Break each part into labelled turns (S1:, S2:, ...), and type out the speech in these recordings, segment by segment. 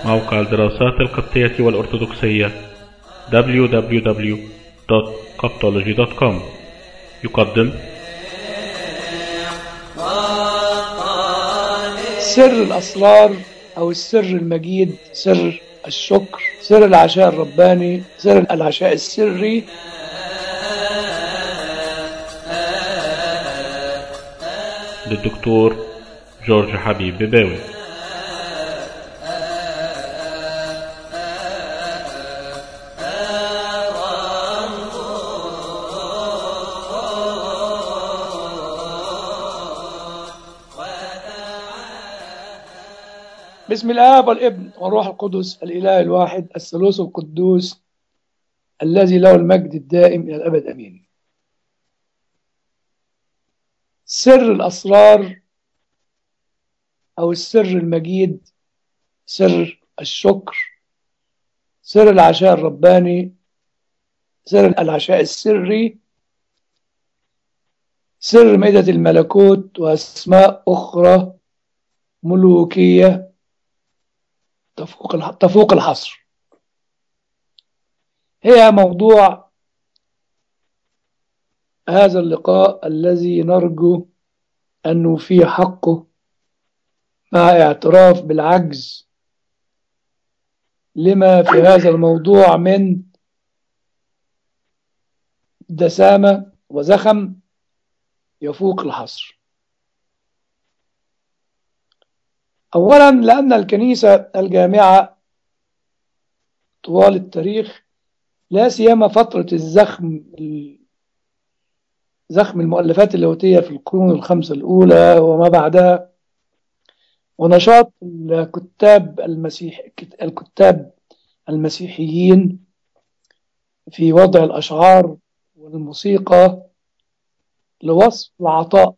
S1: موقع الدراسات القبطية والأرثوذكسية www.coptology.com يقدم
S2: سر الأسرار أو السر المجيد سر الشكر سر العشاء الرباني سر العشاء السري
S1: للدكتور جورج حبيب بباوي
S2: بسم الآب والابن والروح القدس الإله الواحد الثالوث القدوس الذي له المجد الدائم إلى الأبد أمين سر الأسرار أو السر المجيد سر الشكر سر العشاء الرباني سر العشاء السري سر مائدة الملكوت وأسماء أخرى ملوكية تفوق تفوق الحصر هي موضوع هذا اللقاء الذي نرجو أن نوفي حقه مع اعتراف بالعجز لما في هذا الموضوع من دسامة وزخم يفوق الحصر أولا لأن الكنيسة الجامعة طوال التاريخ لا سيما فترة الزخم زخم المؤلفات اللاهوتية في القرون الخمسة الأولى وما بعدها ونشاط الكتاب المسيح الكتاب المسيحيين في وضع الأشعار والموسيقى لوصف العطاء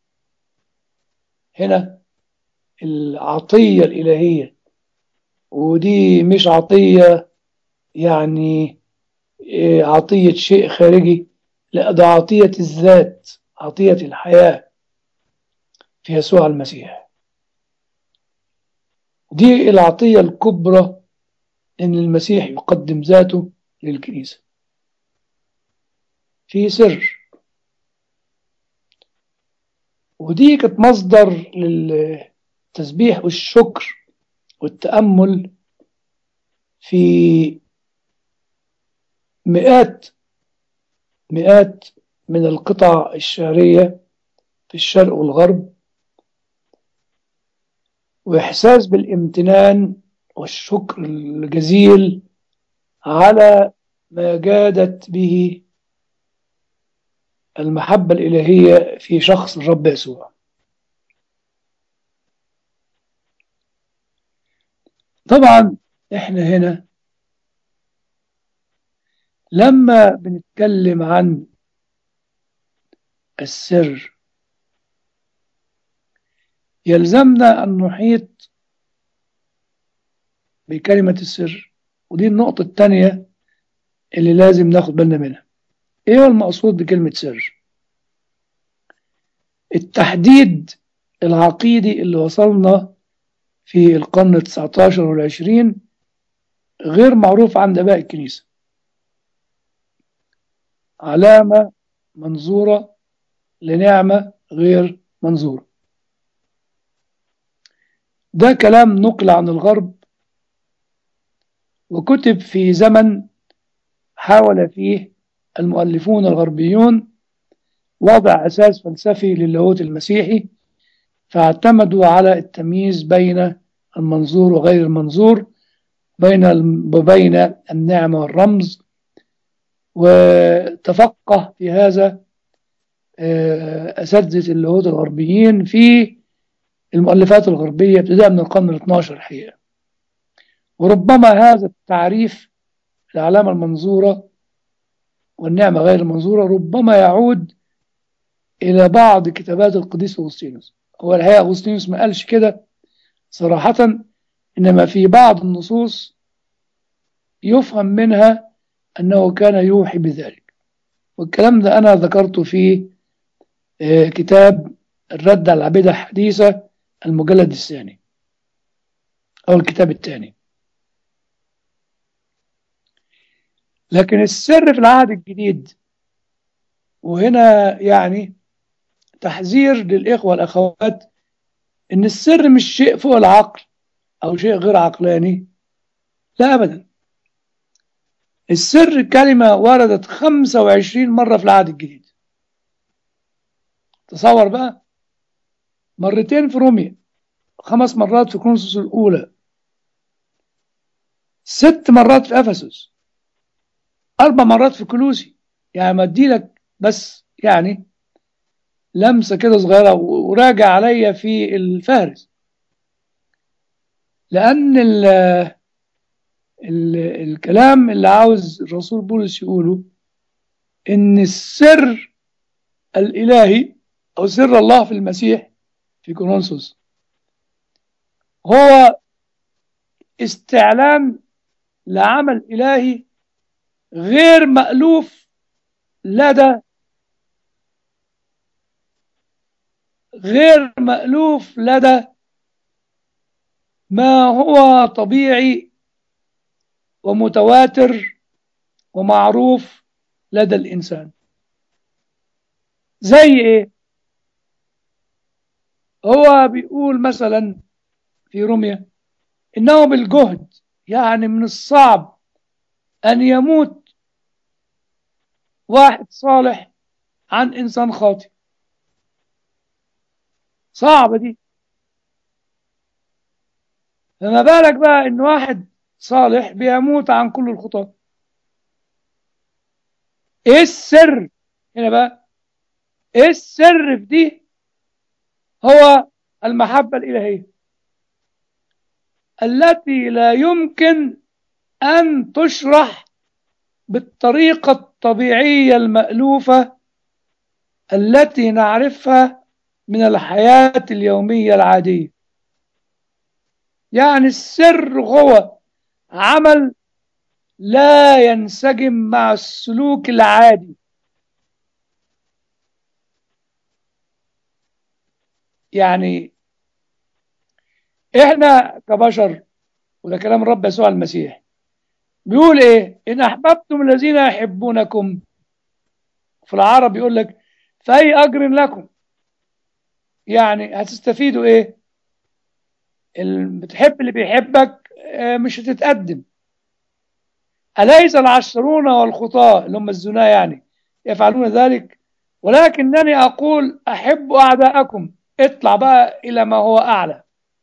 S2: هنا العطية الإلهية ودي مش عطية يعني عطية شيء خارجي لا ده عطية الذات عطية الحياة في يسوع المسيح دي العطية الكبرى إن المسيح يقدم ذاته للكنيسة في سر ودي كانت مصدر لل التسبيح والشكر والتأمل في مئات مئات من القطع الشعرية في الشرق والغرب وإحساس بالامتنان والشكر الجزيل على ما جادت به المحبة الإلهية في شخص الرب يسوع طبعا احنا هنا لما بنتكلم عن السر يلزمنا أن نحيط بكلمة السر ودي النقطة الثانية اللي لازم ناخد بالنا منها ايه هو المقصود بكلمة سر التحديد العقيدي اللي وصلنا في القرن التسعتاشر والعشرين غير معروف عند آباء الكنيسة علامة منظورة لنعمة غير منظورة ده كلام نقل عن الغرب وكتب في زمن حاول فيه المؤلفون الغربيون وضع أساس فلسفي للاهوت المسيحي فاعتمدوا على التمييز بين المنظور وغير المنظور بين وبين النعمة والرمز وتفقه في هذا أساتذة اللاهوت الغربيين في المؤلفات الغربية ابتداء من القرن ال 12 الحقيقة وربما هذا التعريف العلامة المنظورة والنعمة غير المنظورة ربما يعود إلى بعض كتابات القديس أغسطينوس هو الحقيقة أغسطينوس ما قالش كده صراحة إنما في بعض النصوص يفهم منها أنه كان يوحي بذلك والكلام ده أنا ذكرته في كتاب الرد على العبيدة الحديثة المجلد الثاني أو الكتاب الثاني لكن السر في العهد الجديد وهنا يعني تحذير للإخوة والأخوات إن السر مش شيء فوق العقل أو شيء غير عقلاني لا أبدا السر كلمة وردت 25 مرة في العهد الجديد تصور بقى مرتين في روميا خمس مرات في كونسوس الأولى ست مرات في أفسس أربع مرات في كلوسي يعني ما لك بس يعني لمسة كده صغيرة وراجع عليا في الفهرس لأن ال ال الكلام اللي عاوز الرسول بولس يقوله إن السر الإلهي أو سر الله في المسيح في كورنثوس هو استعلان لعمل إلهي غير مألوف لدى غير مألوف لدى ما هو طبيعي ومتواتر ومعروف لدى الإنسان زي إيه؟ هو بيقول مثلا في روميا إنه بالجهد يعني من الصعب أن يموت واحد صالح عن إنسان خاطئ صعبة دي فما بالك بقى إن واحد صالح بيموت عن كل الخطاة إيه السر هنا بقى إيه السر في دي هو المحبة الإلهية التي لا يمكن أن تشرح بالطريقة الطبيعية المألوفة التي نعرفها من الحياة اليومية العادية يعني السر هو عمل لا ينسجم مع السلوك العادي يعني احنا كبشر وده كلام الرب يسوع المسيح بيقول ايه ان احببتم الذين يحبونكم في العرب يقول لك فاي اجر لكم يعني هتستفيدوا ايه بتحب اللي بيحبك مش هتتقدم أليس العشرون والخطاة اللي هم الزنا يعني يفعلون ذلك ولكنني أقول أحب أعداءكم اطلع بقى إلى ما هو أعلى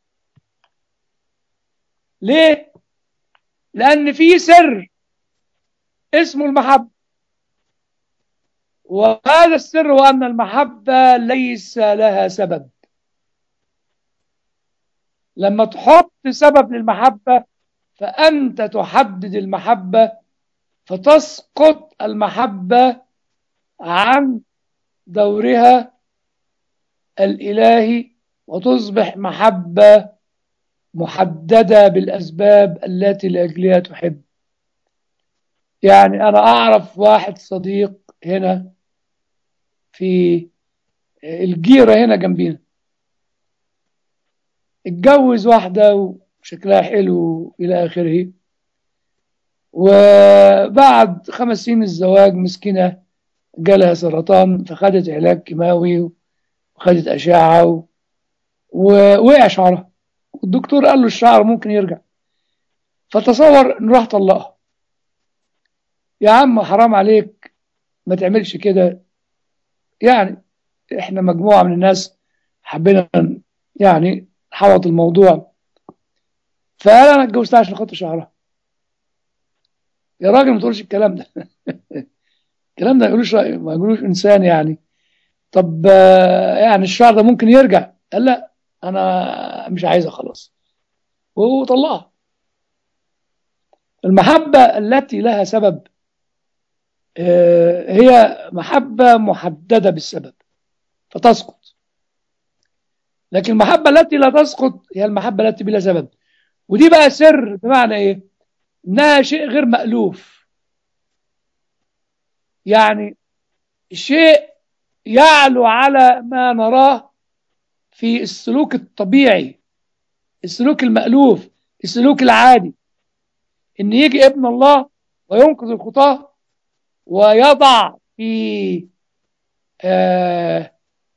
S2: ليه؟ لأن في سر اسمه المحبة وهذا السر هو أن المحبة ليس لها سبب لما تحط سبب للمحبة فأنت تحدد المحبة فتسقط المحبة عن دورها الإلهي وتصبح محبة محددة بالأسباب التي لأجلها تحب يعني أنا أعرف واحد صديق هنا في الجيرة هنا جنبينا اتجوز واحدة وشكلها حلو إلى آخره وبعد خمس سنين الزواج مسكينة جالها سرطان فخدت علاج كيماوي وخدت أشعة ووقع شعرها والدكتور قال له الشعر ممكن يرجع فتصور انه راح طلقها يا عم حرام عليك ما تعملش كده يعني احنا مجموعة من الناس حبينا يعني حوط الموضوع فقال انا اتجوزتها عشان خاطر شعرها يا راجل ما تقولش الكلام ده الكلام ده ما يقولوش ما يقولوش انسان يعني طب يعني الشعر ده ممكن يرجع قال لا انا مش عايزها خلاص وهو طلقها المحبة التي لها سبب هي محبة محددة بالسبب فتسقط لكن المحبة التي لا تسقط هي المحبة التي بلا سبب ودي بقى سر بمعنى ايه انها شيء غير مألوف يعني شيء يعلو على ما نراه في السلوك الطبيعي السلوك المألوف السلوك العادي ان يجي ابن الله وينقذ الخطاة ويضع في آه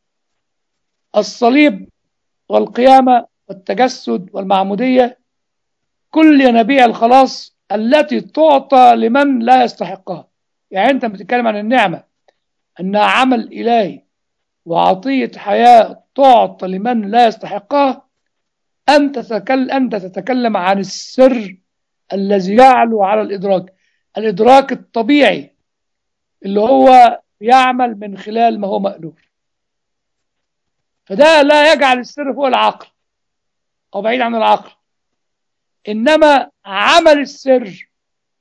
S2: الصليب والقيامة والتجسد والمعمودية كل ينابيع الخلاص التي تعطى لمن لا يستحقها يعني أنت بتتكلم عن النعمة أنها عمل إلهي وعطية حياة تعطى لمن لا يستحقها أنت تتكلم, أنت تتكلم عن السر الذي يعلو على الإدراك الإدراك الطبيعي اللي هو يعمل من خلال ما هو مألوف فده لا يجعل السر فوق العقل أو بعيد عن العقل إنما عمل السر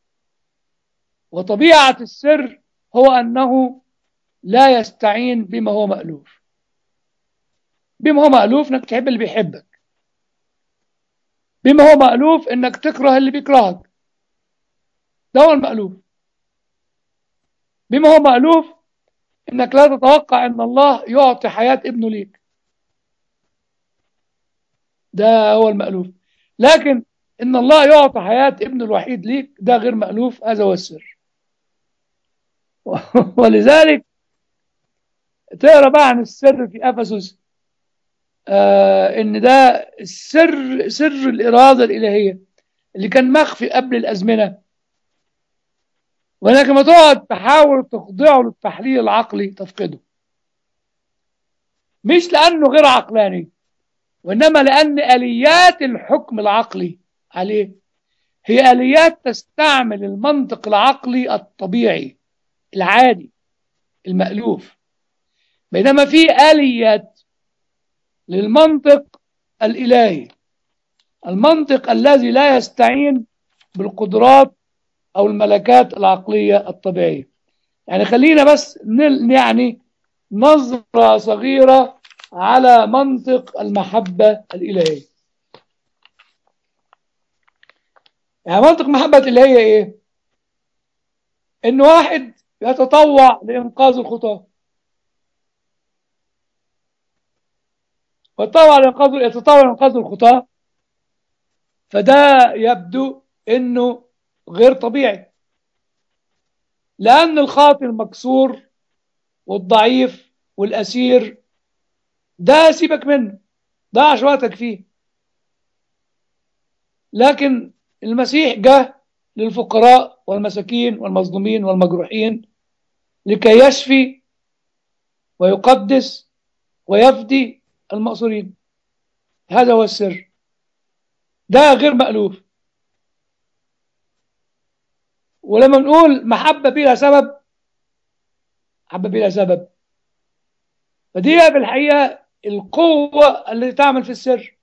S2: وطبيعة السر هو أنه لا يستعين بما هو مألوف بما هو مألوف انك تحب اللي بيحبك بما هو مألوف انك تكره اللي بيكرهك ده هو المألوف بما هو مألوف انك لا تتوقع ان الله يعطي حياة ابنه ليك ده هو المألوف لكن ان الله يعطي حياة ابنه الوحيد ليك ده غير مألوف هذا هو السر ولذلك تقرا بقى عن السر في افسس آه ان ده السر سر الاراده الالهيه اللي كان مخفي قبل الازمنه ولكن ما تقعد تحاول تخضعه للتحليل العقلي تفقده مش لانه غير عقلاني وانما لان اليات الحكم العقلي عليه هي اليات تستعمل المنطق العقلي الطبيعي العادي المألوف بينما في آليات للمنطق الإلهي المنطق الذي لا يستعين بالقدرات أو الملكات العقلية الطبيعية يعني خلينا بس يعني نظرة صغيرة على منطق المحبة الإلهية يعني منطق المحبة الإلهية إيه؟ إن واحد يتطوع لإنقاذ الخطاة وطبعا ينقذ يتطور انقاذ الخطاة فده يبدو انه غير طبيعي لان الخاطئ المكسور والضعيف والاسير ده سيبك منه ده عشواتك فيه لكن المسيح جه للفقراء والمساكين والمظلومين والمجروحين لكي يشفي ويقدس ويفدي المأسورين هذا هو السر ده غير مألوف ولما نقول محبة بلا سبب محبة بلا سبب فدي في الحقيقة القوة التي تعمل في السر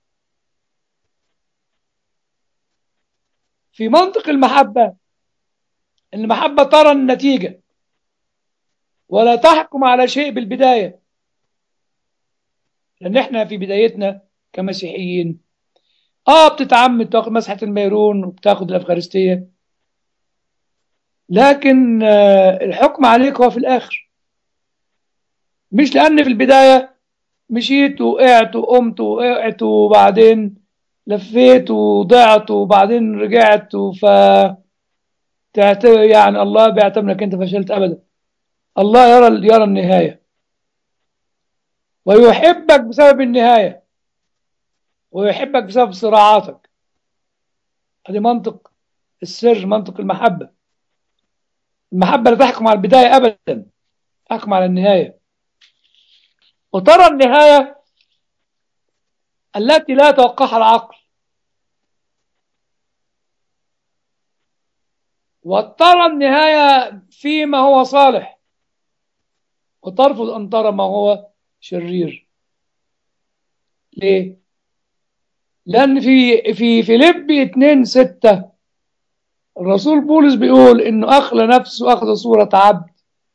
S2: في منطق المحبة المحبة ترى النتيجة ولا تحكم على شيء بالبداية لان احنا في بدايتنا كمسيحيين اه بتتعمد تاخد مسحه الميرون وبتاخد الافخارستيه لكن آه الحكم عليك هو في الاخر مش لان في البدايه مشيت وقعت وقمت وقعت وبعدين لفيت وضعت وبعدين رجعت ف يعني الله بيعتبر انك انت فشلت ابدا الله يرى يرى النهايه ويحبك بسبب النهاية ويحبك بسبب صراعاتك هذه منطق السر منطق المحبة المحبة لا تحكم على البداية أبدا تحكم على النهاية وترى النهاية التي لا توقعها العقل وترى النهاية فيما هو صالح وترفض أن ترى ما هو شرير ليه لأن في في فيليبي 2 6 الرسول بولس بيقول إنه أخلى نفسه أخذ صورة عبد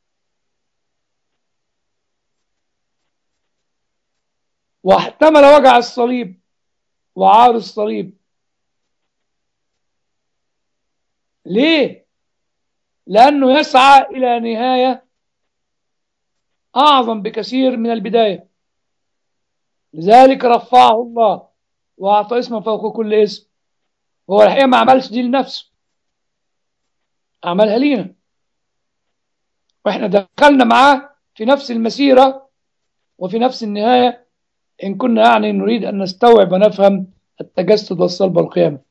S2: واحتمل وجع الصليب وعار الصليب ليه؟ لأنه يسعى إلى نهاية أعظم بكثير من البداية لذلك رفعه الله وأعطى اسما فوق كل اسم هو الحقيقة ما عملش دي لنفسه عملها لينا واحنا دخلنا معاه في نفس المسيرة وفي نفس النهاية إن كنا يعني نريد أن نستوعب ونفهم التجسد والصلب والقيامة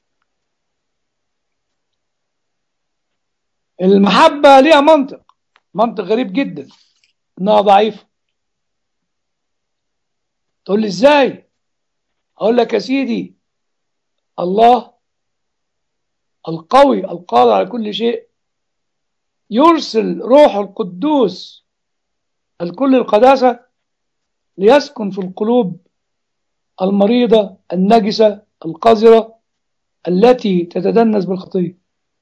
S2: المحبة ليها منطق منطق غريب جدا إنها ضعيفة تقول لي إزاي أقول لك يا سيدي الله القوي القادر على كل شيء يرسل روح القدوس الكل القداسة ليسكن في القلوب المريضة النجسة القذرة التي تتدنس بالخطية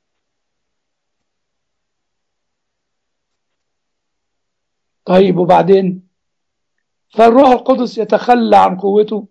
S2: طيب وبعدين فالروح القدس يتخلى عن قوته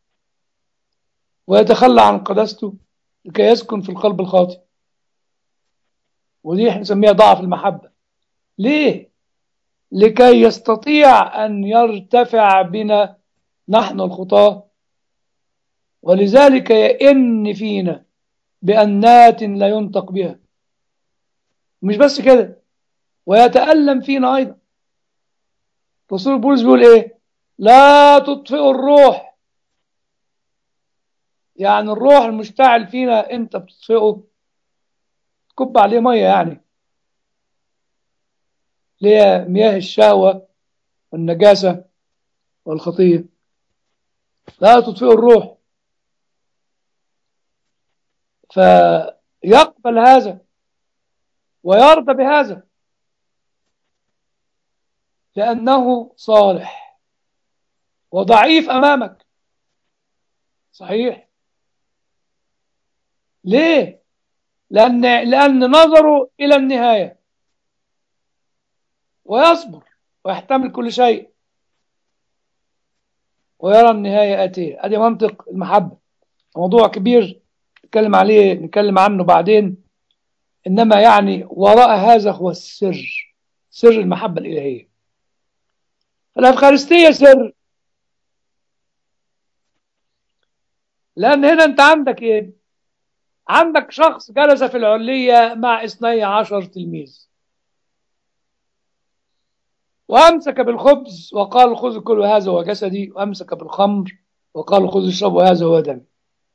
S2: ويتخلى عن قداسته لكي يسكن في القلب الخاطئ ودي احنا نسميها ضعف المحبة ليه؟ لكي يستطيع أن يرتفع بنا نحن الخطاة ولذلك يئن فينا بأنات لا ينطق بها مش بس كده ويتألم فينا أيضا رسول بولس بيقول إيه لا تطفئوا الروح يعني الروح المشتعل فينا أنت بتطفئه تكب عليه مية يعني ليه مياه الشهوة والنجاسة والخطية لا تطفئ الروح فيقبل هذا ويرضى بهذا لأنه صالح وضعيف أمامك صحيح ليه لأن, لأن نظره إلى النهاية ويصبر ويحتمل كل شيء ويرى النهاية آتية أدي منطق المحبة موضوع كبير نتكلم عليه نتكلم عنه بعدين إنما يعني وراء هذا هو السر سر المحبة الإلهية الأفخارستية سر لأن هنا أنت عندك إيه عندك شخص جلس في العلية مع اثني عشر تلميذ وأمسك بالخبز وقال خذوا كلوا هذا هو جسدي وأمسك بالخمر وقال خذوا اشربوا هذا هو دمي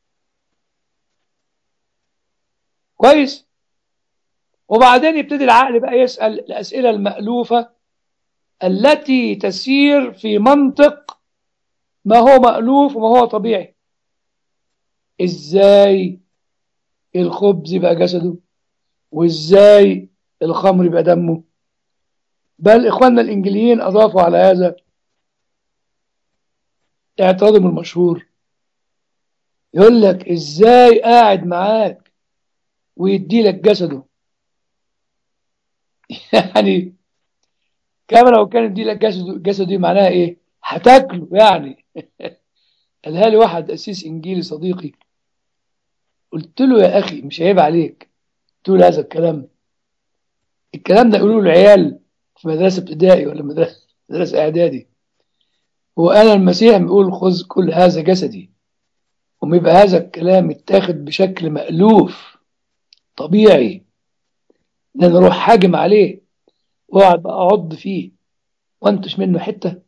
S2: كويس وبعدين يبتدي العقل بقى يسأل الأسئلة المألوفة التي تسير في منطق ما هو مألوف وما هو طبيعي ازاي الخبز يبقى جسده وازاي الخمر يبقى دمه بل اخواننا الانجليين اضافوا على هذا اعتراضهم المشهور يقول لك ازاي قاعد معاك ويدي لك جسده يعني كما لو كان يدي لك جسده جسده دي معناها ايه هتاكله يعني قالها لي واحد اسيس انجيلي صديقي قلت له يا اخي مش عيب عليك تقول هذا الكلام الكلام ده يقولوا العيال في مدرسه ابتدائي ولا مدرسه مدرسه اعدادي وانا المسيح بيقول خذ كل هذا جسدي ويبقى هذا الكلام يتاخد بشكل مألوف طبيعي ان انا اروح حاجم عليه واقعد اعض فيه وانتش منه حته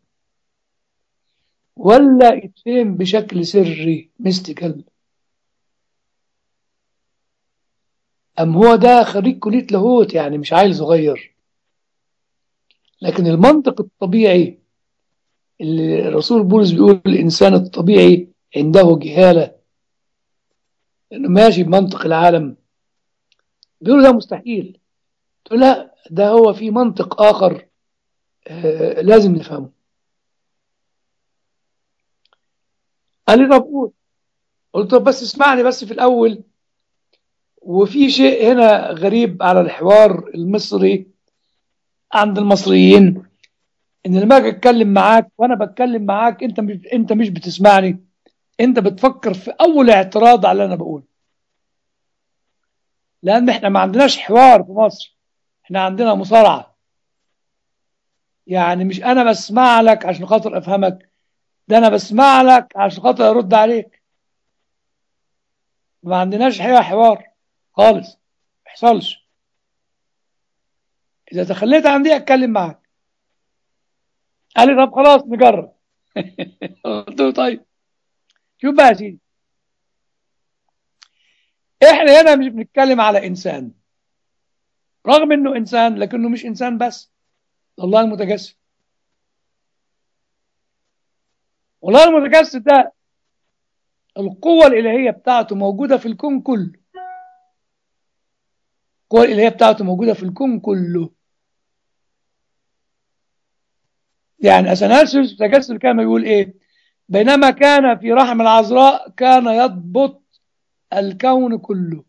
S2: ولا يتفهم بشكل سري ميستيكال أم هو ده خريج كلية لاهوت يعني مش عيل صغير لكن المنطق الطبيعي اللي الرسول بولس بيقول الإنسان الطبيعي عنده جهالة إنه ماشي بمنطق العالم بيقول ده مستحيل تقول لا ده هو في منطق آخر آه لازم نفهمه قال لي طب قول قلت طب بس اسمعني بس في الأول وفي شيء هنا غريب على الحوار المصري عند المصريين ان لما اجي اتكلم معاك وانا بتكلم معاك انت مش انت مش بتسمعني انت بتفكر في اول اعتراض على اللي انا بقوله لان احنا ما عندناش حوار في مصر احنا عندنا مصارعه يعني مش انا بسمع لك عشان خاطر افهمك ده انا بسمع لك عشان خاطر ارد عليك ما عندناش حوار خالص ما يحصلش إذا تخليت عن دي أتكلم معك قال لي طب خلاص نجرب قلت له طيب شوف بقى يا سيدي احنا هنا مش بنتكلم على انسان رغم انه انسان لكنه مش انسان بس الله المتجسد والله المتجسد ده القوة الإلهية بتاعته موجودة في الكون كله القوة الإلهية بتاعته موجودة في الكون كله يعني أثناسيوس تجسد كان بيقول إيه بينما كان في رحم العذراء كان يضبط الكون كله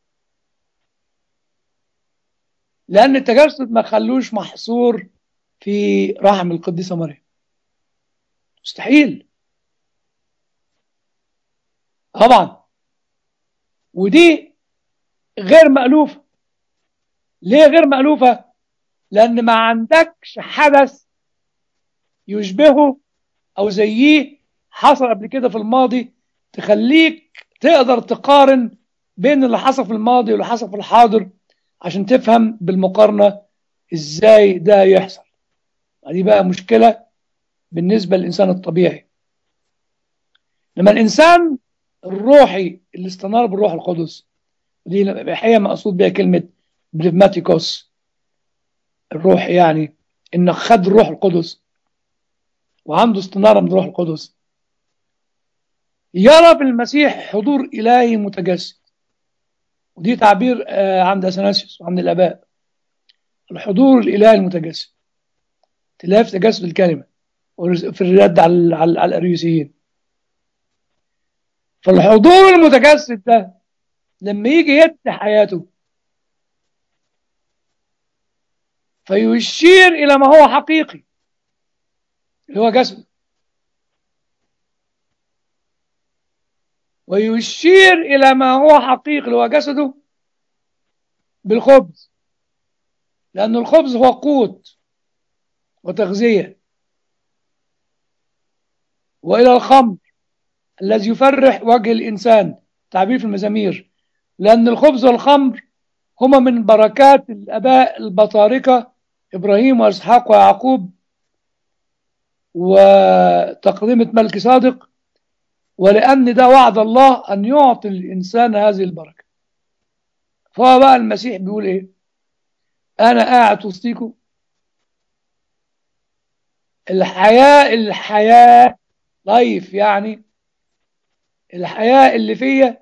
S2: لأن التجسد ما خلوش محصور في رحم القديسة مريم مستحيل طبعا ودي غير مألوفة ليه غير مألوفة لأن ما عندكش حدث يشبهه أو زيه حصل قبل كده في الماضي تخليك تقدر تقارن بين اللي حصل في الماضي واللي حصل في الحاضر عشان تفهم بالمقارنة ازاي ده يحصل دي بقى مشكلة بالنسبة للإنسان الطبيعي لما الإنسان الروحي اللي استنار بالروح القدس ودي الحقيقة مقصود بها كلمة بريفماتيكوس الروح يعني إنك خد الروح القدس وعنده استنارة من الروح القدس يرى في المسيح حضور إلهي متجسد ودي تعبير عند أثناسيوس وعند الآباء الحضور الإلهي المتجسد تلاقي في تجسد الكلمة في الرد على على الأريوسيين فالحضور المتجسد ده لما يجي يدي حياته فيشير إلى ما هو حقيقي اللي هو جسده ويشير إلى ما هو حقيقي اللي هو جسده بالخبز لأن الخبز هو قوت وتغذية وإلى الخمر الذي يفرح وجه الإنسان تعبير في المزامير لأن الخبز والخمر هما من بركات الآباء البطاركة إبراهيم وإسحاق ويعقوب وتقدمة ملك صادق ولأن ده وعد الله أن يعطي الإنسان هذه البركة فهو بقى المسيح بيقول إيه أنا قاعد وسطيكم الحياة الحياة لايف يعني الحياة اللي فيا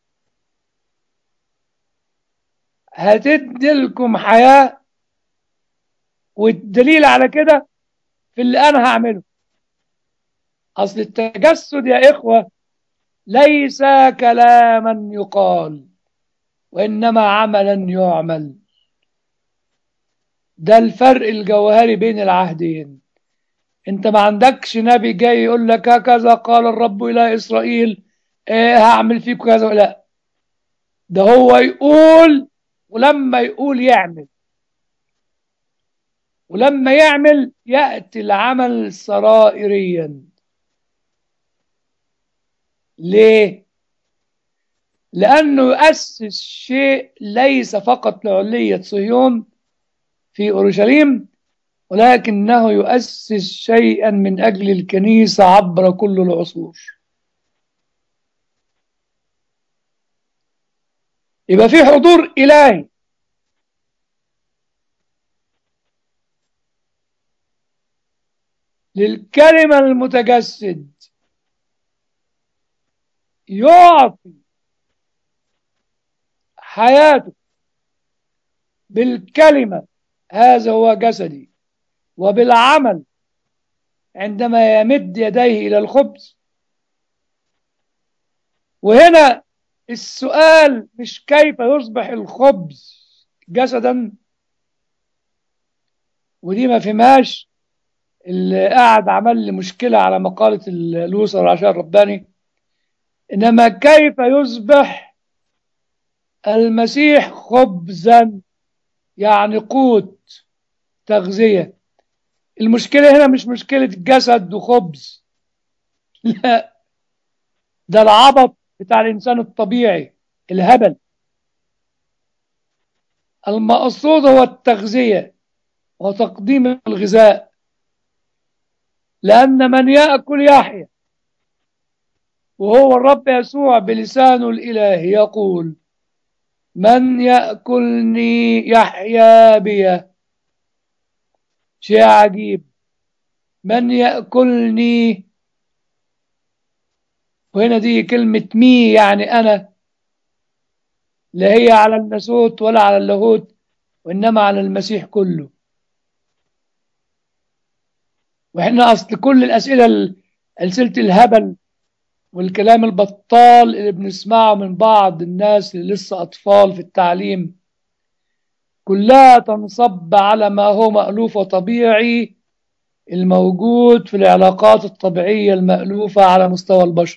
S2: هتدي لكم حياة والدليل على كده في اللي أنا هعمله أصل التجسد يا إخوة ليس كلاما يقال وإنما عملا يعمل ده الفرق الجوهري بين العهدين انت ما عندكش نبي جاي يقول لك هكذا قال الرب إلى إسرائيل ايه هعمل فيكم كذا لا ده هو يقول ولما يقول يعمل ولما يعمل يأتي العمل سرائريا ليه لأنه يؤسس شيء ليس فقط لعلية صهيون في أورشليم ولكنه يؤسس شيئا من أجل الكنيسة عبر كل العصور يبقى في حضور إلهي للكلمة المتجسد يعطي حياته بالكلمة هذا هو جسدي وبالعمل عندما يمد يديه إلى الخبز وهنا السؤال مش كيف يصبح الخبز جسدا ودي ما فهمهاش اللي قاعد عمل لي مشكلة على مقالة الأسر عشان رباني إنما كيف يصبح المسيح خبزا يعني قوت تغذية المشكلة هنا مش مشكلة جسد وخبز لا ده العبط بتاع الإنسان الطبيعي الهبل المقصود هو التغذية وتقديم الغذاء لأن من يأكل يحيا وهو الرب يسوع بلسانه الإلهي يقول من يأكلني يحيا بي شيء عجيب من يأكلني وهنا دي كلمة مي يعني أنا لا هي على الناسوت ولا على اللاهوت وإنما على المسيح كله وإحنا أصل كل الأسئلة أسئلة الهبل والكلام البطال اللي بنسمعه من بعض الناس اللي لسه أطفال في التعليم كلها تنصب على ما هو مألوف وطبيعي الموجود في العلاقات الطبيعية المألوفة على مستوى البشر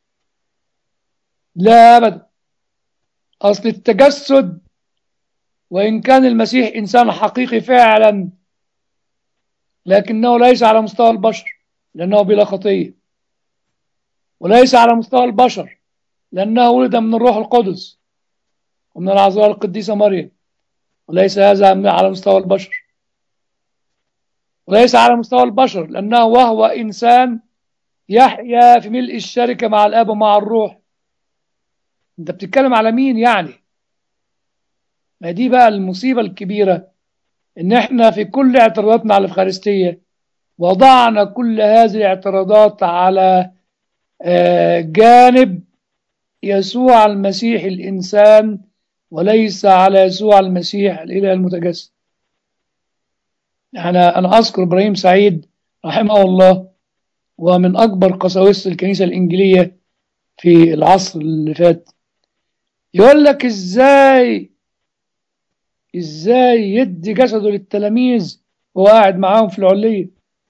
S2: لا أبدا أصل التجسد وإن كان المسيح إنسان حقيقي فعلا لكنه ليس على مستوى البشر لأنه بلا خطية وليس على مستوى البشر لأنه ولد من الروح القدس ومن العذراء القديسة مريم وليس هذا على مستوى البشر وليس على مستوى البشر لأنه وهو إنسان يحيا في ملء الشركة مع الآب ومع الروح أنت بتتكلم على مين يعني ما دي بقى المصيبة الكبيرة إن إحنا في كل اعتراضاتنا على الإفخارستية وضعنا كل هذه الاعتراضات على جانب يسوع المسيح الإنسان وليس على يسوع المسيح الإله المتجسد أنا أنا أذكر إبراهيم سعيد رحمه الله ومن أكبر قساوسة الكنيسة الإنجيلية في العصر اللي فات يقول لك إزاي إزاي يدي جسده للتلاميذ وهو قاعد معاهم في العلية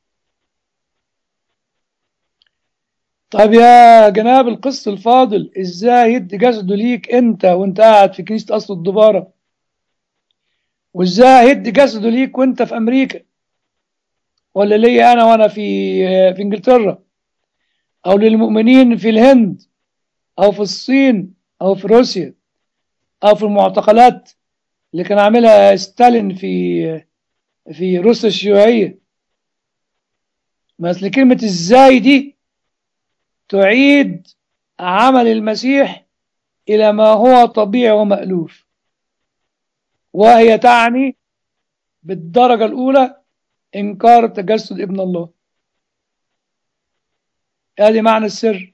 S2: طب يا جناب القس الفاضل ازاي يدي جسده ليك انت وانت قاعد في كنيسة اصل الدبارة وازاي يدي جسده ليك وانت في امريكا ولا ليا انا وانا في في انجلترا او للمؤمنين في الهند او في الصين او في روسيا او في المعتقلات اللي كان عاملها ستالين في في روسيا الشيوعية مثل كلمة ازاي دي تعيد عمل المسيح إلى ما هو طبيعي ومألوف وهي تعني بالدرجة الأولى إنكار تجسد ابن الله هذه معنى السر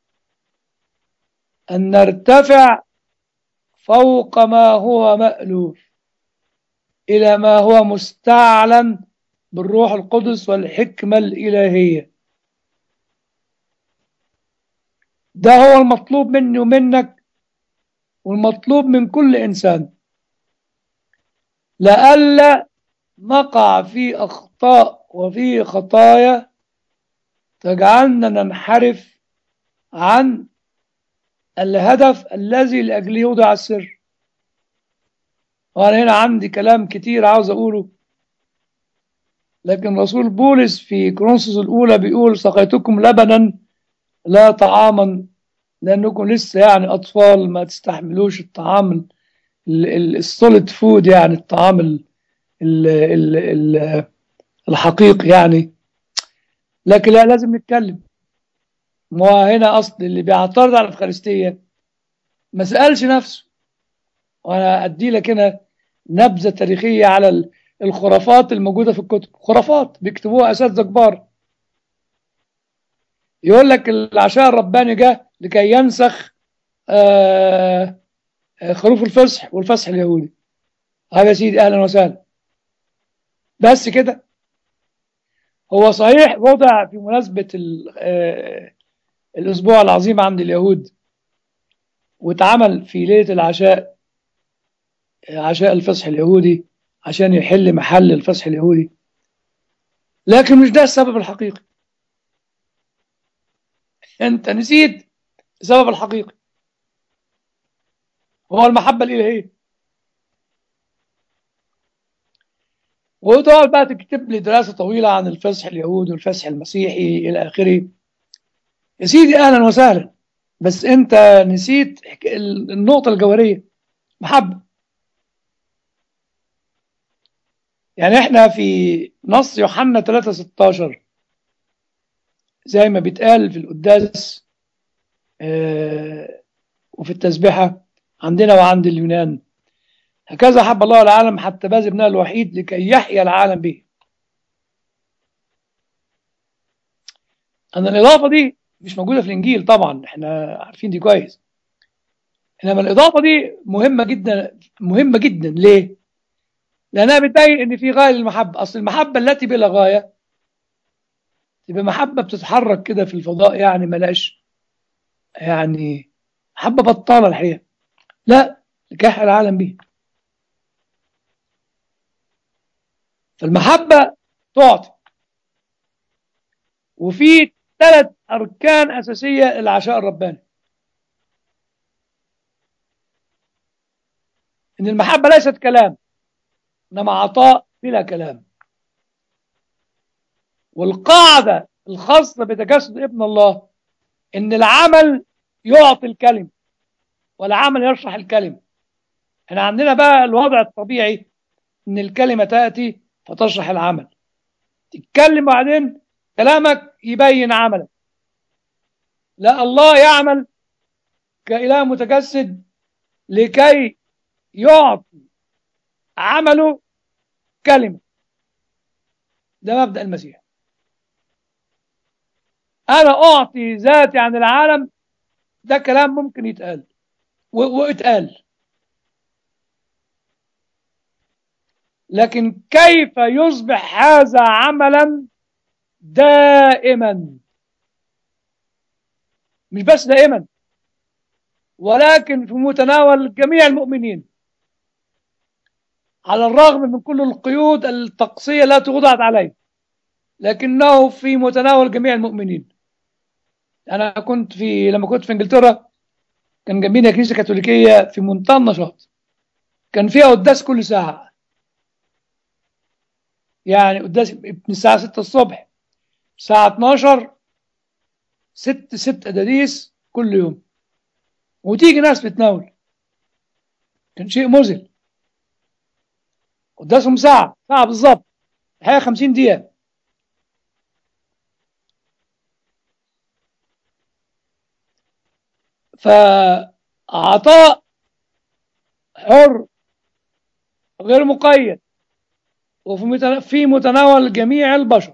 S2: أن نرتفع فوق ما هو مألوف إلى ما هو مستعلن بالروح القدس والحكمة الإلهية ده هو المطلوب مني ومنك والمطلوب من كل إنسان لئلا نقع في أخطاء وفي خطايا تجعلنا ننحرف عن الهدف الذي لأجله يوضع السر وأنا هنا عندي كلام كتير عاوز أقوله لكن رسول بولس في كرونسوس الأولى بيقول سقيتكم لبنا لا طعاما لأنكم لسه يعني أطفال ما تستحملوش الطعام السوليد فود يعني الطعام ال ال ال ال الحقيقي يعني لكن لا لازم نتكلم ما هنا أصل اللي بيعترض على الأفخارستية ما سألش نفسه وأنا أدي لك هنا نبذة تاريخية على الخرافات الموجودة في الكتب خرافات بيكتبوها أساتذة كبار يقول لك العشاء الرباني جه لكي ينسخ آه خروف الفصح والفصح اليهودي هذا يا سيدي أهلا وسهلا بس كده هو صحيح وضع في مناسبة آه الأسبوع العظيم عند اليهود واتعمل في ليلة العشاء عشاء الفصح اليهودي عشان يحل محل الفصح اليهودي لكن مش ده السبب الحقيقي انت نسيت السبب الحقيقي هو المحبة الإلهية وتقعد بقى تكتب لي دراسة طويلة عن الفصح اليهودي والفصح المسيحي إلى آخره يا سيدي أهلا وسهلا بس أنت نسيت النقطة الجوهرية محبة يعني احنا في نص يوحنا 3 16 زي ما بيتقال في القداس آه، وفي التسبيحة عندنا وعند اليونان هكذا حب الله العالم حتى باذل ابنه الوحيد لكي يحيا العالم به أنا الإضافة دي مش موجودة في الإنجيل طبعا احنا عارفين دي كويس إنما الإضافة دي مهمة جدا مهمة جدا ليه؟ لأنها بتبين إن في غاية للمحبة أصل المحبة التي بلا غاية تبقى محبة بتتحرك كده في الفضاء يعني ملاش يعني محبة بطالة الحقيقة لا لكح العالم به فالمحبة تعطي وفي ثلاث أركان أساسية للعشاء الرباني إن المحبة ليست كلام إنما عطاء بلا كلام والقاعدة الخاصة بتجسد ابن الله إن العمل يعطي الكلمة والعمل يشرح الكلمة احنا عندنا بقى الوضع الطبيعي إن الكلمة تأتي فتشرح العمل تتكلم بعدين كلامك يبين عملك لا الله يعمل كإله متجسد لكي يعطي عمله كلمة ده مبدأ المسيح أنا أعطي ذاتي عن العالم ده كلام ممكن يتقال و- واتقال لكن كيف يصبح هذا عملا دائما مش بس دائما ولكن في متناول جميع المؤمنين على الرغم من كل القيود الطقسية التي وضعت عليه لكنه في متناول جميع المؤمنين أنا كنت في لما كنت في إنجلترا كان جنبينا كنيسة كاثوليكية في منتهى النشاط كان فيها قداس كل ساعة يعني قداس من الساعة 6 الصبح الساعة 12 ست ست أداديس كل يوم وتيجي ناس بتناول كان شيء مذهل قداسهم ساعة ساعة بالظبط الحقيقة 50 دقيقة فعطاء حر غير مقيد وفي متنا- في متناول جميع البشر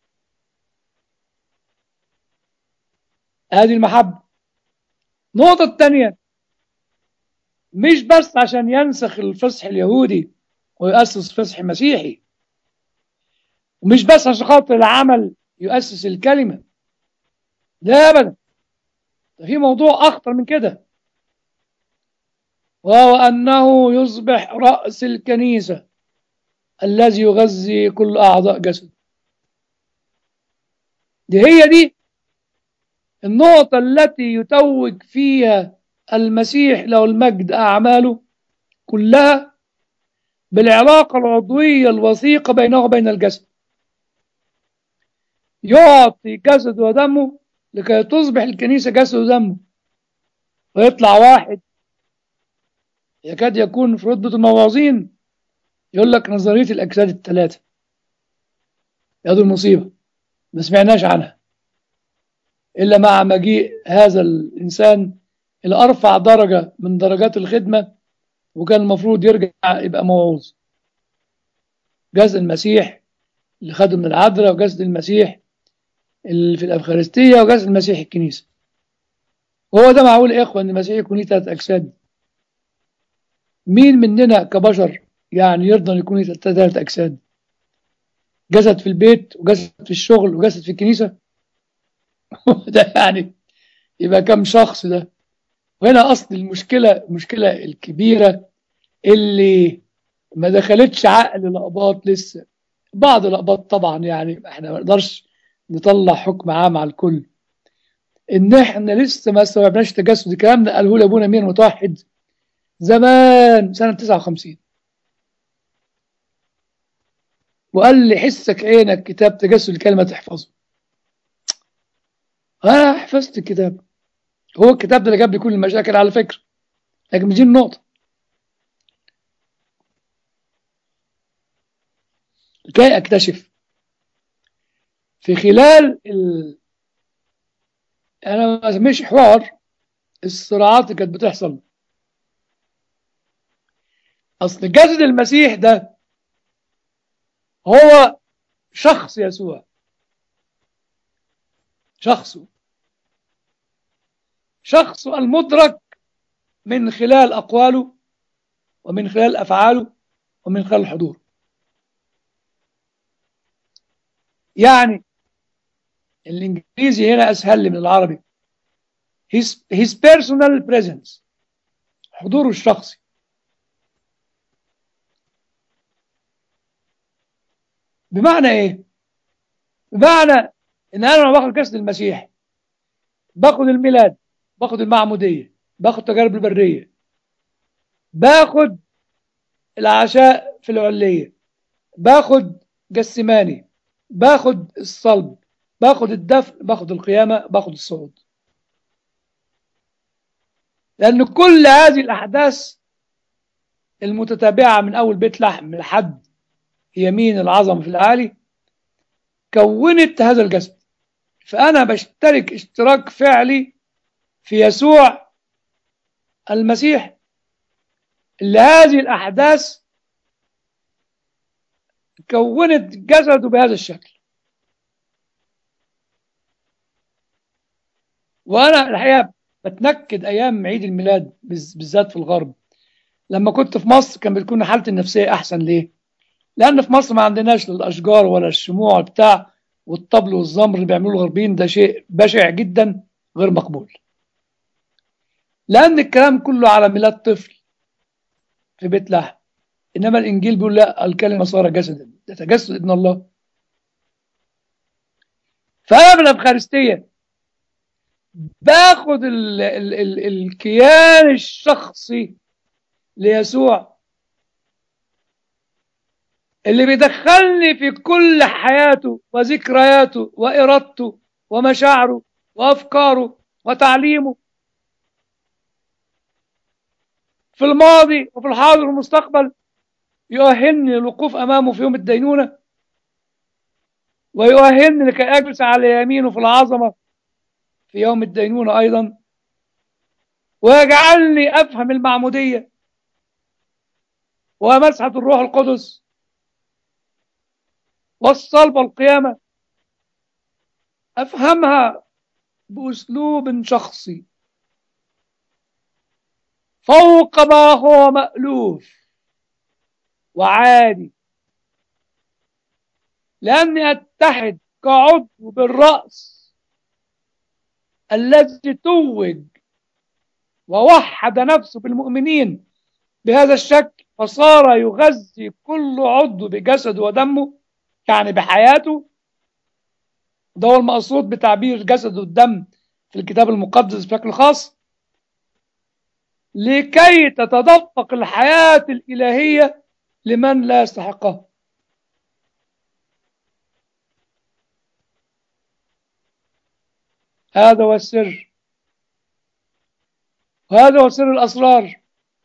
S2: هذه المحبة النقطة الثانية مش بس عشان ينسخ الفصح اليهودي ويؤسس فصح مسيحي ومش بس عشان خاطر العمل يؤسس الكلمة لا أبدا ده في موضوع أخطر من كده وهو أنه يصبح رأس الكنيسة الذي يغذي كل أعضاء جسد دي هي دي النقطة التي يتوج فيها المسيح له المجد أعماله كلها بالعلاقة العضوية الوثيقة بينه وبين الجسد يعطي جسد ودمه لكي تصبح الكنيسة جسد ودمه ويطلع واحد يكاد يكون في رتبة الموازين يقول لك نظرية الأجساد الثلاثة هذه المصيبة ما سمعناش عنها إلا مع مجيء هذا الإنسان إلى أرفع درجة من درجات الخدمة وكان المفروض يرجع يبقى موعوظ جسد المسيح اللي خده من العذراء وجسد المسيح اللي في الأفخارستية وجسد المسيح الكنيسة وهو ده معقول يا إخوة إن المسيح يكون ليه ثلاث أجساد مين مننا كبشر يعني يرضى أن يكون ليه ثلاث أجساد جسد في البيت وجسد في الشغل وجسد في الكنيسة ده يعني يبقى كم شخص ده وهنا أصل المشكلة المشكلة الكبيرة اللي ما دخلتش عقل الأقباط لسه بعض الأقباط طبعا يعني احنا ما نقدرش نطلع حكم عام على الكل ان احنا لسه ما استوعبناش تجسد الكلام ده قاله لي ابونا مين متوحد زمان سنة 59 وقال لي حسك عينك كتاب تجسد الكلمة تحفظه انا حفظت الكتاب هو الكتاب ده اللي جاب لي كل المشاكل على فكرة لكن مش دي النقطة لكي أكتشف في خلال ال... أنا ما أسميش حوار الصراعات اللي كانت بتحصل أصل جسد المسيح ده هو شخص يسوع شخصه شخصه المدرك من خلال أقواله ومن خلال أفعاله ومن خلال الحضور يعني الإنجليزي هنا أسهل لي من العربي his, his personal presence حضوره الشخصي بمعنى ايه بمعنى ان انا لما باخد جسد المسيح باخد الميلاد باخد المعموديه باخد تجارب البريه باخد العشاء في العليه باخد جسماني باخد الصلب باخد الدفن باخد القيامه باخد الصعود لان كل هذه الاحداث المتتابعه من اول بيت لحم لحد يمين العظمه في العالي كونت هذا الجسد فأنا بشترك اشتراك فعلي في يسوع المسيح اللي هذه الأحداث كونت جسده بهذا الشكل وأنا الحقيقة بتنكد أيام عيد الميلاد بالذات في الغرب لما كنت في مصر كان بتكون حالتي النفسية أحسن ليه؟ لأن في مصر ما عندناش لا الأشجار ولا الشموع بتاع والطبل والزمر اللي بيعملوه الغربيين ده شيء بشع جدا غير مقبول لأن الكلام كله على ميلاد طفل في بيت لحم إنما الإنجيل بيقول لا الكلمة صار جسدا ده تجسد ابن الله فأنا بالأفخارستية باخد ال ال ال الكيان الشخصي ليسوع اللي بيدخلني في كل حياته وذكرياته وإرادته ومشاعره وأفكاره وتعليمه في الماضي وفي الحاضر والمستقبل يؤهلني للوقوف أمامه في يوم الدينونة ويؤهلني لكي أجلس على يمينه في العظمة في يوم الدينونة أيضا ويجعلني أفهم المعمودية ومسحة الروح القدس والصلب والقيامة أفهمها بأسلوب شخصي فوق ما هو مألوف وعادي لأني أتحد كعضو بالرأس الذي توج ووحد نفسه بالمؤمنين بهذا الشكل فصار يغذي كل عضو بجسده ودمه يعني بحياته ده هو المقصود بتعبير جسد والدم في الكتاب المقدس بشكل خاص لكي تتدفق الحياة الإلهية لمن لا يستحقها هذا هو السر وهذا هو سر الأسرار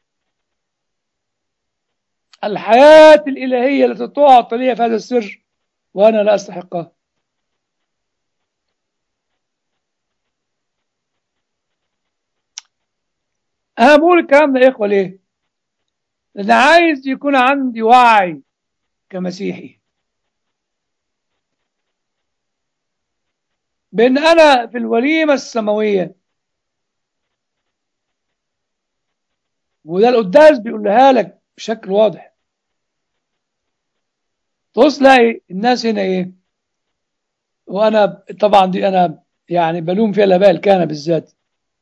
S2: الحياة الإلهية التي تعطى لي في هذا السر وأنا لا أستحقها أنا بقول الكلام ده يا إخوة ليه؟ لأن عايز يكون عندي وعي كمسيحي بأن أنا في الوليمة السماوية وده القداس بيقولها لك بشكل واضح تبص تلاقي الناس هنا ايه وانا طبعا دي انا يعني بلوم فيها الاباء الكهنه بالذات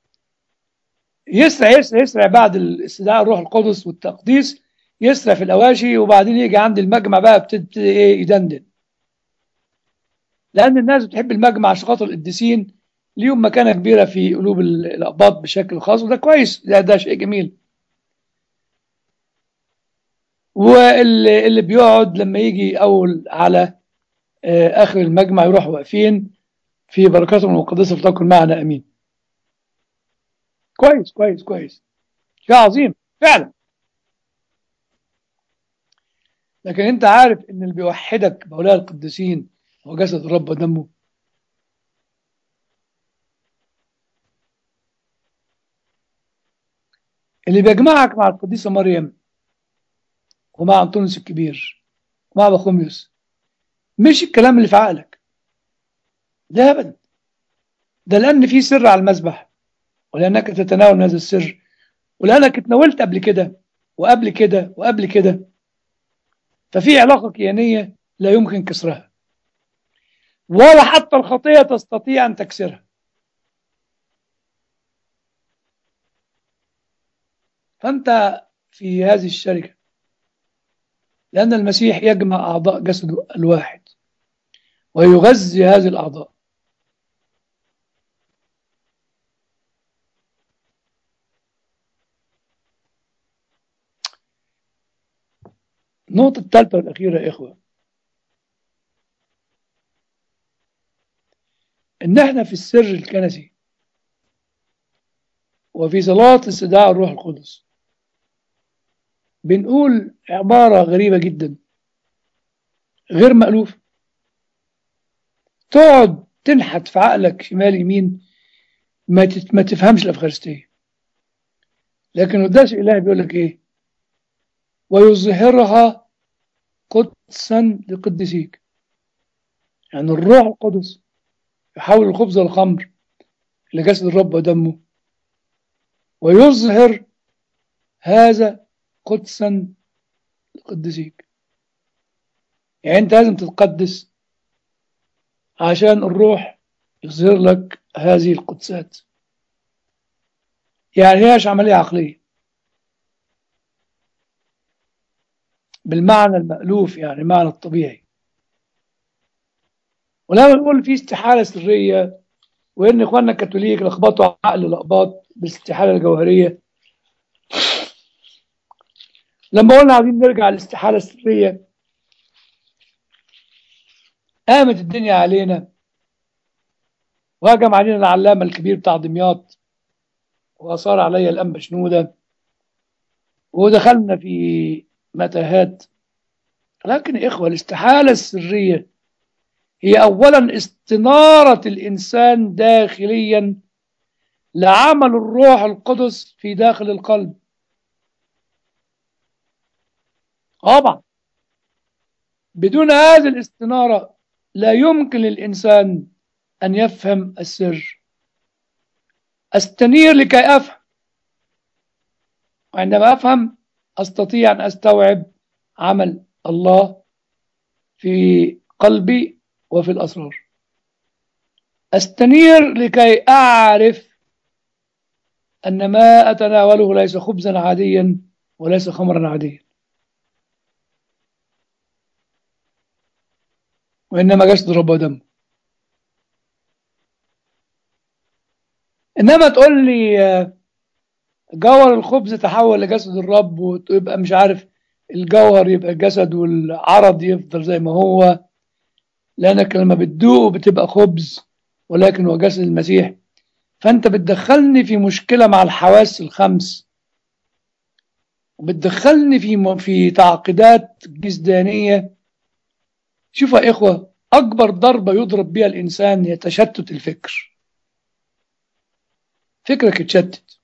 S2: يسرع يسرع يسرع بعد استدعاء الروح القدس والتقديس يسرع في الاواشي وبعدين يجي عند المجمع بقى بتبتدي ايه يدندن لان الناس بتحب المجمع عشان خاطر القديسين ليهم مكانه كبيره في قلوب الاقباط بشكل خاص وده كويس ده, ده شيء جميل واللي اللي بيقعد لما يجي اول على اخر المجمع يروح واقفين في بركاتهم المقدسه فتكن معنا امين كويس كويس كويس شيء عظيم فعلا لكن انت عارف ان اللي بيوحدك بأولياء القديسين هو جسد الرب ودمه اللي بيجمعك مع القديسة مريم ومع أنطونيوس الكبير ومع بخوميوس مش الكلام اللي في عقلك لا أبدا ده لأن في سر على المذبح ولأنك تتناول من هذا السر ولأنك اتناولت قبل كده وقبل كده وقبل كده ففي علاقة كيانية لا يمكن كسرها ولا حتى الخطية تستطيع أن تكسرها فأنت في هذه الشركة لأن المسيح يجمع أعضاء جسده الواحد ويغذي هذه الأعضاء النقطة الثالثة والأخيرة يا إخوة إن إحنا في السر الكنسي وفي صلاة استدعاء الروح القدس بنقول عبارة غريبة جدا غير مألوف تقعد تنحت في عقلك شمال يمين ما تت- ما تفهمش الأفخارستية لكن قداس الإله بيقول لك إيه ويظهرها قدسا لقدسيك يعني الروح القدس يحول الخبز والخمر لجسد الرب ودمه ويظهر هذا قدسا لقدسيك يعني انت لازم تتقدس عشان الروح يظهر لك هذه القدسات يعني هيش عملية عقلية بالمعنى المألوف يعني المعنى الطبيعي ولما نقول في استحالة سرية وإن إخواننا الكاثوليك لخبطوا عقل لخباط بالاستحالة الجوهرية لما قلنا عايزين نرجع للاستحالة السرية قامت الدنيا علينا وهجم علينا العلامة الكبير بتاع دمياط وأصار علي الأنبا شنودة ودخلنا في متاهات لكن يا إخوة الاستحالة السرية هي أولا استنارة الإنسان داخليا لعمل الروح القدس في داخل القلب طبعا بدون هذه الاستنارة لا يمكن للإنسان أن يفهم السر أستنير لكي أفهم وعندما أفهم أستطيع أن أستوعب عمل الله في قلبي وفي الأسرار أستنير لكي أعرف أن ما أتناوله ليس خبزا عاديا وليس خمرا عاديا وإنما جسد رب ودم إنما تقول لي آه، جوهر الخبز تحول لجسد الرب ويبقى مش عارف الجوهر يبقى جسد والعرض يفضل زي ما هو لأنك لما بتدوق بتبقى خبز ولكن هو جسد المسيح فأنت بتدخلني في مشكلة مع الحواس الخمس وبتدخلني في في تعقيدات جسدانية شوفوا يا إخوة أكبر ضربة يضرب بها الإنسان هي تشتت الفكر فكرك اتشتت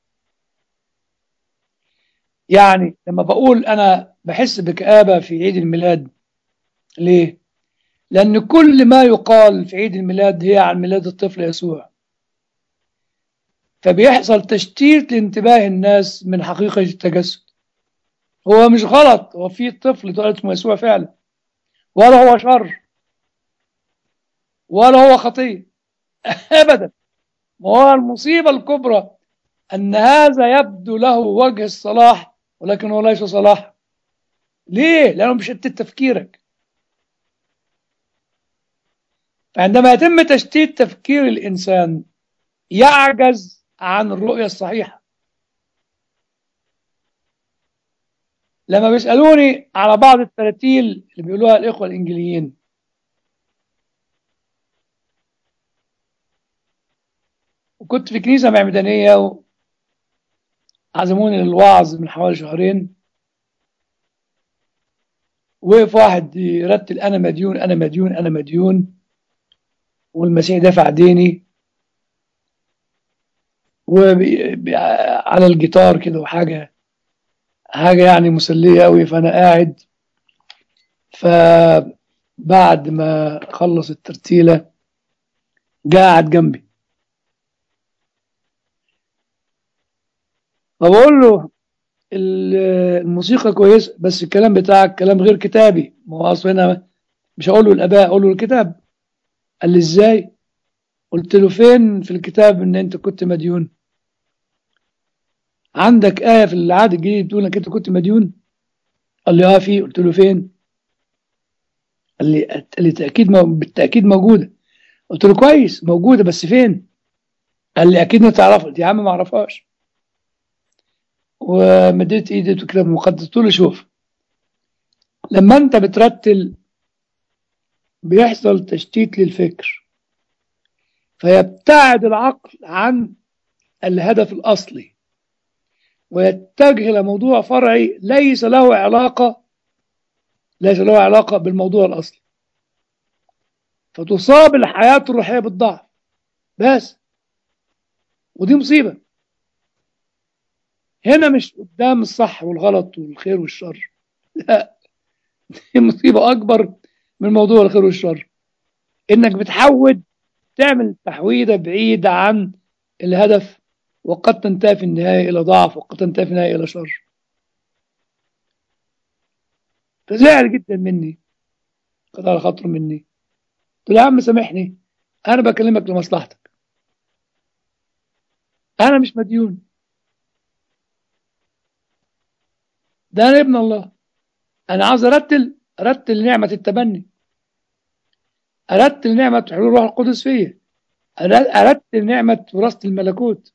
S2: يعني لما بقول أنا بحس بكآبة في عيد الميلاد ليه؟ لأن كل ما يقال في عيد الميلاد هي عن ميلاد الطفل يسوع فبيحصل تشتيت لانتباه الناس من حقيقة التجسد هو مش غلط هو في طفل اتولد اسمه يسوع فعلا ولا هو شر ولا هو خطية أبدا ما هو المصيبة الكبرى أن هذا يبدو له وجه الصلاح ولكن هو ليس صلاح ليه؟ لأنه بيشتت تفكيرك فعندما يتم تشتيت تفكير الإنسان يعجز عن الرؤية الصحيحة لما بيسألوني على بعض التراتيل اللي بيقولوها الإخوة الإنجليين وكنت في كنيسة معمدانية وعزموني للوعظ من حوالي شهرين وقف واحد يرتل انا مديون انا مديون انا مديون والمسيح دفع ديني وعلى الجيتار كده وحاجه حاجه يعني مسليه قوي فانا قاعد فبعد ما خلص الترتيله قاعد جنبي فبقول له ال- الموسيقى كويسه بس الكلام بتاعك كلام غير كتابي ما هو اصلا هنا مش هقول له الاباء اقول له الكتاب قال لي ازاي قلت له فين في الكتاب ان انت كنت مديون عندك آية في العهد الجديد بتقول انك انت كنت مديون قال لي اه في قلت له فين قال لي قال لي تأكيد مو... بالتأكيد موجودة قلت له كويس موجودة بس فين قال لي اكيد ما تعرفها قلت يا عم ما اعرفهاش ومديت ايدي في الكتاب المقدس قلت له شوف لما انت بترتل بيحصل تشتيت للفكر فيبتعد العقل عن الهدف الأصلي ويتجه إلى موضوع فرعي ليس له علاقة ليس له علاقة بالموضوع الأصلي فتصاب الحياة الروحية بالضعف بس ودي مصيبة هنا مش قدام الصح والغلط والخير والشر لا دي مصيبة أكبر من موضوع الخير والشر إنك بتحود تعمل تحويدة بعيدة عن الهدف وقد تنتهي في النهاية إلى ضعف وقد تنتهي في النهاية إلى شر فزعل جدا مني قد على خاطره مني قلت له يا عم سامحني أنا بكلمك لمصلحتك أنا مش مديون ده أنا ابن الله أنا عاوز أرتل أرتل نعمة التبني أرتل نعمة حلول الروح القدس فيا أرتل نعمة وراثة الملكوت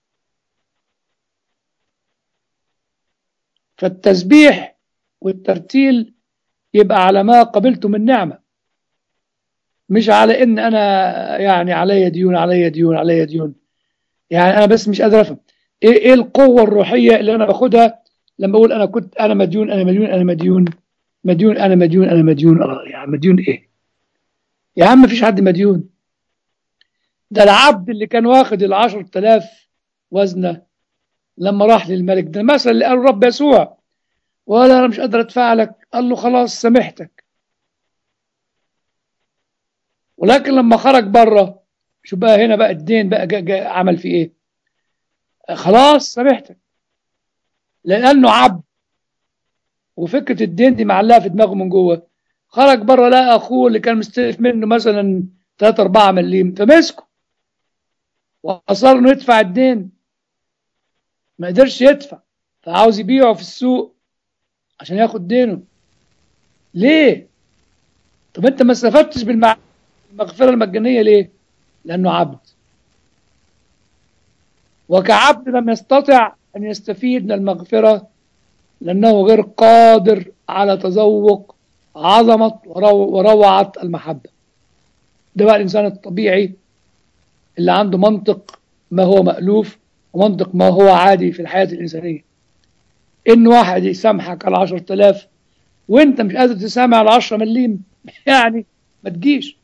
S2: فالتسبيح والترتيل يبقى على ما قبلته من نعمة مش على ان انا يعني عليا ديون عليا ديون عليا ديون يعني انا بس مش قادر افهم ايه ايه القوة الروحية اللي انا باخدها لما بقول انا كنت انا مديون انا مديون انا مديون مديون انا مديون انا مديون يعني مديون ايه يا عم مفيش حد مديون ده العبد اللي كان واخد العشر تلاف وزنه لما راح للملك ده المثل اللي قاله رب يسوع ولا انا مش قادر ادفع لك قال له خلاص سامحتك ولكن لما خرج بره شو بقى هنا بقى الدين بقى جا جا عمل فيه ايه خلاص سامحتك لانه عبد وفكره الدين دي معلقه في دماغه من جوه خرج بره لقى اخوه اللي كان مستلف منه مثلا 3 4 مليم فمسكه واصر انه يدفع الدين ما قدرش يدفع فعاوز يبيعه في السوق عشان ياخد دينه ليه طب انت ما استفدتش بالمغفره المجانيه ليه لانه عبد وكعبد لم يستطع ان يستفيد من المغفره لانه غير قادر على تذوق عظمه وروعه المحبه ده بقى الانسان الطبيعي اللي عنده منطق ما هو مألوف ومنطق ما هو عادي في الحياة الإنسانية إن واحد يسامحك على عشر تلاف وإنت مش قادر تسامح على عشرة مليم يعني ما تجيش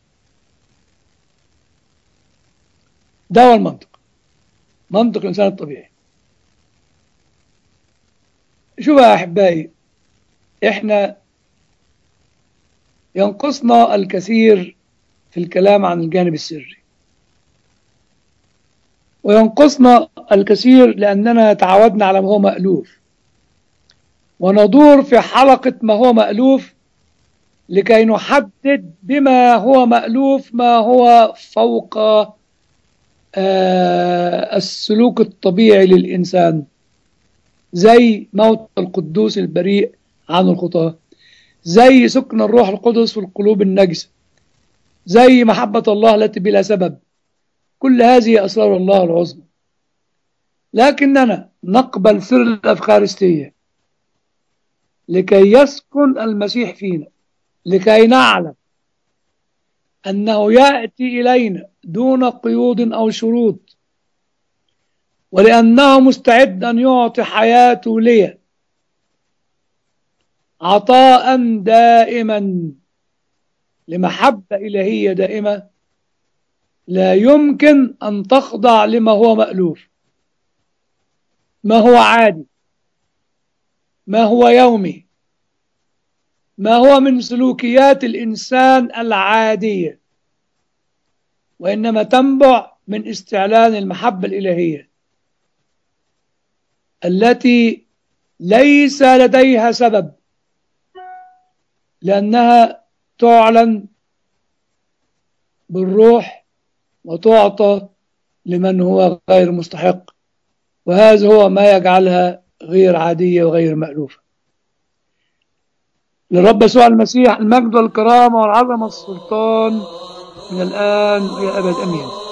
S2: ده هو المنطق منطق الإنسان الطبيعي شوف يا أحبائي إحنا ينقصنا الكثير في الكلام عن الجانب السري وينقصنا الكثير لأننا تعودنا على ما هو مألوف وندور في حلقة ما هو مألوف لكي نحدد بما هو مألوف ما هو فوق آه السلوك الطبيعي للإنسان زي موت القدوس البريء عن الخطاة زي سكن الروح القدس في القلوب النجسة زي محبة الله التي بلا سبب كل هذه أسرار الله العظمى لكننا نقبل سر الأفخارستية لكي يسكن المسيح فينا لكي نعلم أنه يأتي إلينا دون قيود أو شروط ولأنه مستعد أن يعطي حياته لي عطاء دائما لمحبة إلهية دائمة لا يمكن أن تخضع لما هو مألوف ما هو عادي ما هو يومي ما هو من سلوكيات الإنسان العادية وإنما تنبع من استعلان المحبة الإلهية التي ليس لديها سبب لأنها تعلن بالروح وتعطى لمن هو غير مستحق وهذا هو ما يجعلها غير عادية وغير مألوفة للرب يسوع المسيح المجد والكرامة والعظمة والسلطان من الآن وإلى أبد أمين